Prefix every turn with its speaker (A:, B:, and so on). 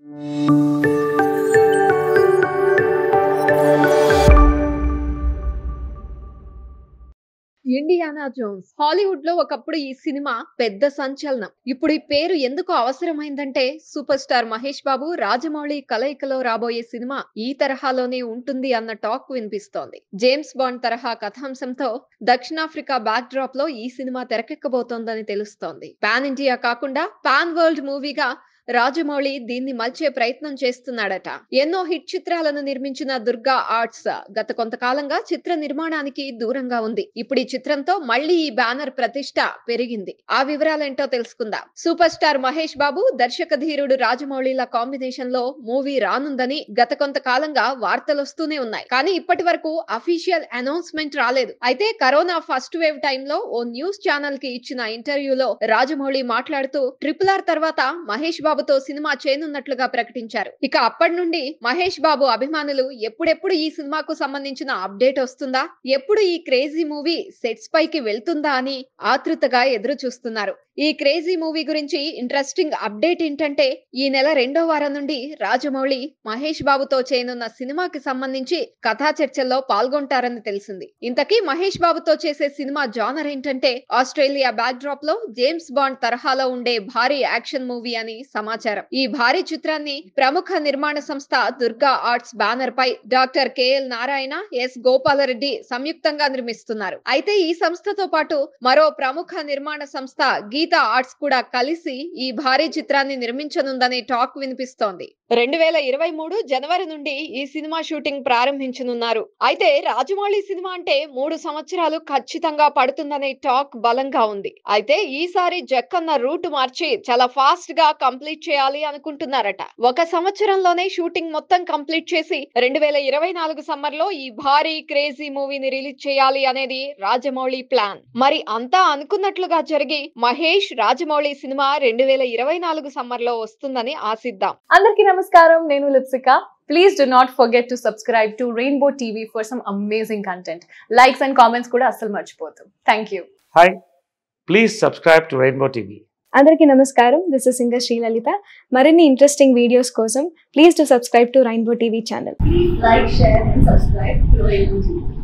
A: Indiana Jones Hollywood లో ఒకప్పుడు ఈ సినిమా పెద్ద సంచలనం ఇప్పుడు ఈ పేరు ఎందుకు అవసరమైందంటే సూపర్ స్టార్ మహేష్ బాబు రాజమౌళి కలయికలో రాబోయే సినిమా ఈ తరహాలోనే ఉంటుంది అన్న టాక్ వినిపిస్తోంది జేమ్స్ బాండ్ తరహా కథాంశంతో దక్షిణాఫ్రికా బ్యాక్ డ్రాప్ లో ఈ సినిమా తెరకెక్కబోతోందని తెలుస్తోంది పాన్ ఇండియా కాకుండా పాన్ వరల్డ్ మూవీగా రాజమౌళి దీన్ని మలిచే ప్రయత్నం చేస్తున్నాడట ఎన్నో హిట్ చిత్రాలను నిర్మించిన దుర్గా ఆర్ట్స్ గత కొంతకాలంగా చిత్ర నిర్మాణానికి దూరంగా ఉంది ఇప్పుడు ఈ చిత్రంతో మళ్ళీ ఈ బ్యానర్ ప్రతిష్ట పెరిగింది ఆ వివరాలేంటో తెలుసుకుందాం సూపర్ స్టార్ మహేష్ బాబు దర్శక ధీరుడు రాజమౌళిల కాంబినేషన్ లో మూవీ రానుందని గత కొంతకాలంగా వార్తలు వస్తూనే ఉన్నాయి కానీ ఇప్పటి వరకు అఫీషియల్ అనౌన్స్మెంట్ రాలేదు అయితే కరోనా ఫస్ట్ వేవ్ టైంలో ఓ న్యూస్ ఛానల్ కి ఇచ్చిన ఇంటర్వ్యూలో రాజమౌళి మాట్లాడుతూ ట్రిపుల్ ఆర్ తర్వాత మహేష్ బాబుతో సినిమా చేయనున్నట్లుగా ప్రకటించారు ఇక అప్పటి నుండి మహేష్ బాబు అభిమానులు ఎప్పుడెప్పుడు ఈ సినిమాకు సంబంధించిన అప్డేట్ వస్తుందా ఎప్పుడు ఈ క్రేజీ మూవీ సెట్స్ పైకి వెళ్తుందా అని ఆతృతగా ఎదురు చూస్తున్నారు ఈ క్రేజీ మూవీ గురించి ఇంట్రెస్టింగ్ అప్డేట్ ఏంటంటే ఈ నెల రెండో వారం నుండి రాజమౌళి మహేష్ బాబుతో చేయనున్న సినిమాకి సంబంధించి కథా చర్చల్లో పాల్గొంటారని తెలిసింది ఇంతకీ మహేష్ బాబుతో చేసే సినిమా జానర్ ఏంటంటే ఆస్ట్రేలియా బ్యాక్ డ్రాప్ లో జేమ్స్ బాండ్ తరహాలో ఉండే భారీ యాక్షన్ మూవీ అని సమాచారం ఈ భారీ చిత్రాన్ని ప్రముఖ నిర్మాణ సంస్థ దుర్గా ఆర్ట్స్ బ్యానర్ పై doctor KL Narayana S Gopala Reddy సంయుక్తంగా నిర్మిస్తున్నారు అయితే ఈ సంస్థతో పాటు మరో ప్రముఖ నిర్మాణ సంస్థ గీతా ఆర్ట్స్ కూడా కలిసి ఈ భారీ చిత్రాన్ని నిర్మించనుందనే టాక్ వినిపిస్తోంది రెండు వేల ఇరవై మూడు జనవరి నుండి ఈ సినిమా షూటింగ్ ప్రారంభించనున్నారు అయితే రాజమౌళి సినిమా అంటే మూడు సంవత్సరాలు ఖచ్చితంగా పడుతుందనే టాక్ బలంగా ఉంది అయితే ఈసారి జక్కన్న రూట్ మార్చి చాలా ఫాస్ట్ గా కంప్లీట్ చేయాలి అనుకుంటున్నారట ఒక సంవత్సరంలోనే షూటింగ్ మొత్తం కంప్లీట్ చేసి రెండు వేల ఇరవై నాలుగు సమ్మర్ లో ఈ భారీ క్రేజీ మూవీని రిలీజ్ చేయాలి అనేది రాజమౌళి ప్లాన్ మరి అంతా అనుకున్నట్లుగా జరిగి మహేష్ రాజమౌళి సినిమా రెండు వేల ఇరవై నాలుగు సమ్మర్ లో వస్తుందని ఆశిద్దాం
B: అందరికీ నమస్కారం నేను Lipsika please do not forget to subscribe to Rainbow TV for some amazing content likes and comments కూడా అస్సలు మర్చిపోతాం thank you
C: hi please subscribe to Rainbow TV
D: అందరికీ నమస్కారం దిస్ ఇస్ సింగర్ శ్రీలలిత మరిన్ని ఇంట్రెస్టింగ్ వీడియోస్ కోసం please to subscribe to Rainbow TV channel
E: Please like, share, and subscribe to Rainbow TV.